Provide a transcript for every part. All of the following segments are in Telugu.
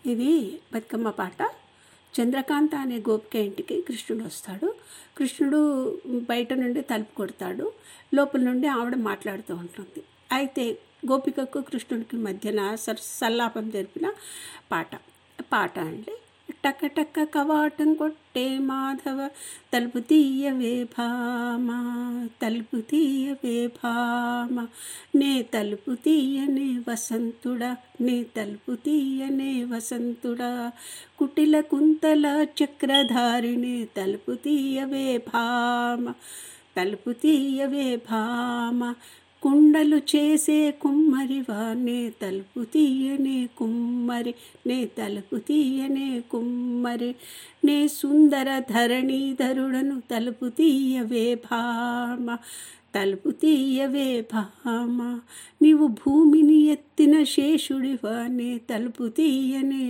ఇది బతుకమ్మ పాట చంద్రకాంత అనే గోపిక ఇంటికి కృష్ణుడు వస్తాడు కృష్ణుడు బయట నుండి తలుపు కొడతాడు లోపల నుండి ఆవిడ మాట్లాడుతూ ఉంటుంది అయితే గోపికకు కృష్ణుడికి మధ్యన సర్ సల్లాపం జరిపిన పాట పాట అండి టక్క టక్క కవాటం కొట్టే మాధవ తలుపు తీయవే భామ తలుపు తీయవే భామ నే తలుపు తీయనే వసంతుడా నే తలుపు తీయనే వసంతుడా కుటిల కుంతల చక్రధారిణి తలుపు తీయవే భామ తలుపు తీయవే భామ కుండలు చేసే కుమ్మరివా నే తలుపు తీయనే కుమ్మరి నే తలుపు తీయనే కుమ్మరి నే సుందర ధరణీధరుడను తలుపు తీయవే భామ తలుపు తీయవే భామ నీవు భూమిని ఎత్తిన శేషుడివా నే తలుపు తీయనే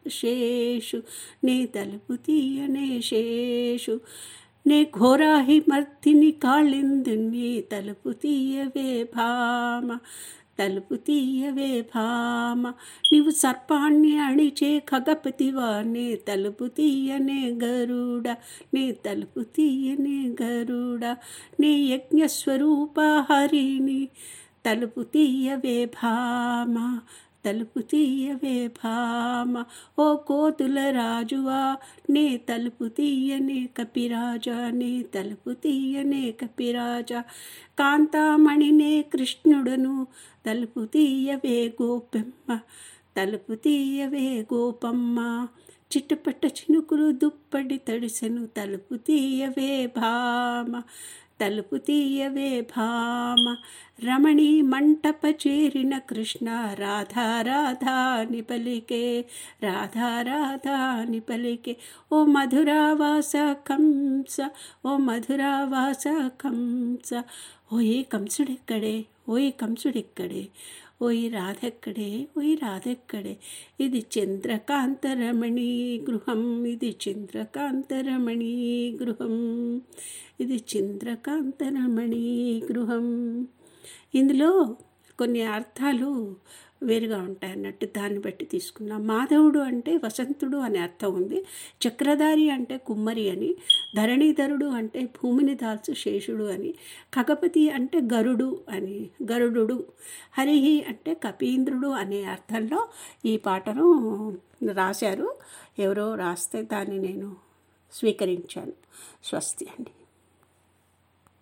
శేషు నే తలుపు తీయనే శేషు నే ఘోరాహి మర్తిని కాళిందుని తలుపు తీయవే భామ తలుపు తీయవే భామ నీవు సర్పాన్ని అణిచే ఖగపతివా నే తలుపు తీయనే గరుడ నే తలుపు తీయనే గరుడ నే యజ్ఞస్వరూప హరిని తలుపు తీయవే భామ తలుపు తీయవే భామ ఓ కోతుల రాజువా నే తలుపు తీయనే కపిరాజా నే తలుపు తీయనే కపిరాజా కాంతామణినే కృష్ణుడను తలుపు తీయవే గోపెమ్మ తలుపు తీయవే గోపమ్మ చిట్టుపట్ట చినుకులు దుప్పటి తడిసెను తలుపు తీయవే భామ తలుపు తీయవే భామ రమణి మంటప చేరిన కృష్ణ రాధా రాధాని పలికే రాధా రాధాని పలికే ఓ మధురావాస కంస ఓ మధురావాస కంస ఓయే కంసుడెక్కడే ఓయ్ కంసుడెక్కడే ఓయ్ రాధెక్కడే ఓయ్ రాధెక్కడే ఇది చంద్రకాంతరమణి గృహం ఇది చంద్రకాంతరమణి గృహం ఇది చంద్రకాంతరమణి గృహం ఇందులో కొన్ని అర్థాలు వేరుగా ఉంటాయి అన్నట్టు దాన్ని బట్టి తీసుకున్నాం మాధవుడు అంటే వసంతుడు అనే అర్థం ఉంది చక్రధారి అంటే కుమ్మరి అని ధరణీధరుడు అంటే భూమిని దాల్చు శేషుడు అని ఖగపతి అంటే గరుడు అని గరుడు హరిహి అంటే కపీంద్రుడు అనే అర్థంలో ఈ పాటను రాశారు ఎవరో రాస్తే దాన్ని నేను స్వీకరించాను స్వస్తి అండి